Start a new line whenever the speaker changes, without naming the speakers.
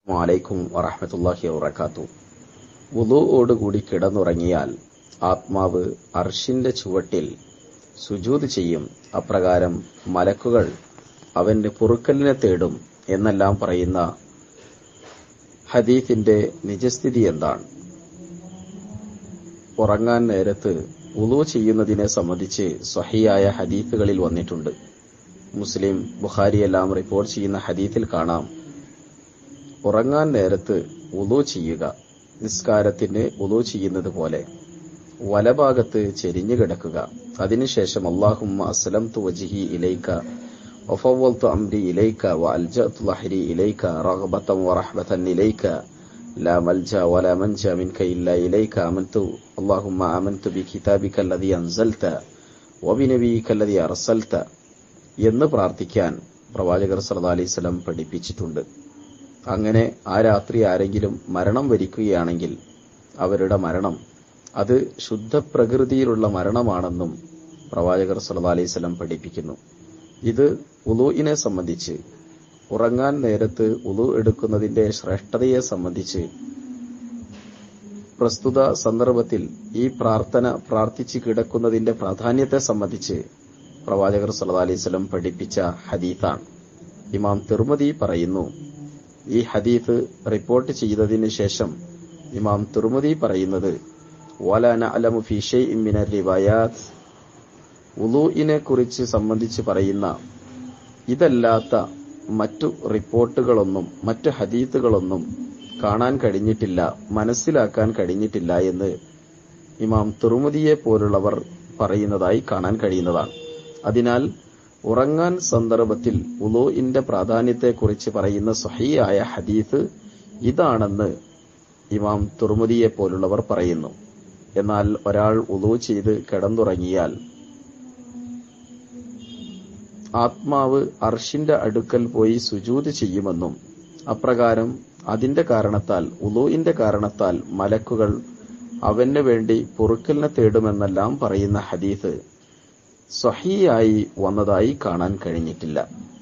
വലൈക്കും വറഹമത്തല്ലാഹി വബർക്കാത്തു വുളുവോടുകൂടി കിടന്നുറങ്ങിയാൽ ആത്മാവ് അർഷിന്റെ ചുവട്ടിൽ സുജൂത് ചെയ്യും അപ്രകാരം മലക്കുകൾ അവന്റെ പൊറുക്കലിനെ തേടും എന്നെല്ലാം പറയുന്ന ഹദീഫിന്റെ നിജസ്ഥിതി എന്താണ് ഉറങ്ങാൻ നേരത്ത് ഉളു ചെയ്യുന്നതിനെ സംബന്ധിച്ച് സ്വഹിയായ ഹദീഫുകളിൽ വന്നിട്ടുണ്ട് മുസ്ലിം ബുഖാരിയെല്ലാം റിപ്പോർട്ട് ചെയ്യുന്ന ഹദീഫിൽ കാണാം ഉറങ്ങാൻ നേരത്ത് ഉളു ചെയ്യുക നിസ്കാരത്തിന് ഉളു ചെയ്യുന്നത് പോലെ വലഭാഗത്ത് ചെരിഞ്ഞു കിടക്കുക അതിനുശേഷം അള്ളാഹുമ്മ അസ്ലം തു വജിഹി ഇലൈക്ക വഫവ്വൽതു അംരി ഇലൈക്ക വഅൽജഅതു ലഹരി ഇലൈക്ക റഗ്ബതൻ വറഹ്ബതൻ ഇലൈക്ക لا ملجا ولا منجا منك إلا إليك آمنت اللهم آمنت بكتابك الذي أنزلت وبنبيك الذي أرسلت എന്ന് പ്രാർത്ഥിക്കാൻ പ്രവാചകർ സല്ലല്ലാഹു അലൈഹി വസല്ലം പഠിപ്പിച്ചിട്ടുണ്ട് അങ്ങനെ ആ രാത്രി ആരെങ്കിലും മരണം വരിക്കുകയാണെങ്കിൽ അവരുടെ മരണം അത് ശുദ്ധ പ്രകൃതിയിലുള്ള മരണമാണെന്നും പ്രവാചകർ സല്ലല്ലാഹു അലൈഹി വസല്ലം പഠിപ്പിക്കുന്നു ഇത് ഉലൂഇനെ സംബന്ധിച്ച് ഉറങ്ങാൻ നേരത്ത് ഉലു എടുക്കുന്നതിന്റെ ശ്രേഷ്ഠതയെ സംബന്ധിച്ച് പ്രസ്തുത സന്ദർഭത്തിൽ ഈ പ്രാർത്ഥന പ്രാർത്ഥിച്ച് കിടക്കുന്നതിന്റെ പ്രാധാന്യത്തെ സംബന്ധിച്ച് പ്രവാചകർ സല്ലല്ലാഹു അലൈഹി വസല്ലം പഠിപ്പിച്ച ഹദീത്താണ് ഇമാം തിർമതി പറയുന്നു ഈ ഹദീഫ് റിപ്പോർട്ട് ചെയ്തതിന് ശേഷം ഇമാം തിർമതി പറയുന്നത് വലാന അലമു ഫി ഷൈഇൻ മിനർ റിവായാത്ത് ഉലൂഇനെ കുറിച്ച് സംബന്ധിച്ച് പറയുന്ന ഇതല്ലാത്ത മറ്റു റിപ്പോർട്ടുകളൊന്നും മറ്റു ഹദീത്തുകളൊന്നും കാണാൻ കഴിഞ്ഞിട്ടില്ല മനസ്സിലാക്കാൻ കഴിഞ്ഞിട്ടില്ല എന്ന് ഇമാം തുറുമുദിയെ പോലുള്ളവർ പറയുന്നതായി കാണാൻ കഴിയുന്നതാണ് അതിനാൽ ഉറങ്ങാൻ സന്ദർഭത്തിൽ ഉലോയിന്റെ പ്രാധാന്യത്തെക്കുറിച്ച് പറയുന്ന സഹിയായ ഹദീത്ത് ഇതാണെന്ന് ഇമാം തുറുമുദിയെ പോലുള്ളവർ പറയുന്നു എന്നാൽ ഒരാൾ ഉലു ചെയ്ത് കിടന്നുറങ്ങിയാൽ ആത്മാവ് അർഷിന്റെ അടുക്കൽ പോയി സുജൂത് ചെയ്യുമെന്നും അപ്രകാരം അതിന്റെ കാരണത്താൽ ഉലൂയിന്റെ കാരണത്താൽ മലക്കുകൾ അവന് വേണ്ടി പൊറുക്കലിനെ തേടുമെന്നെല്ലാം പറയുന്ന ഹദീസ് സ്വഹിയായി വന്നതായി കാണാൻ കഴിഞ്ഞിട്ടില്ല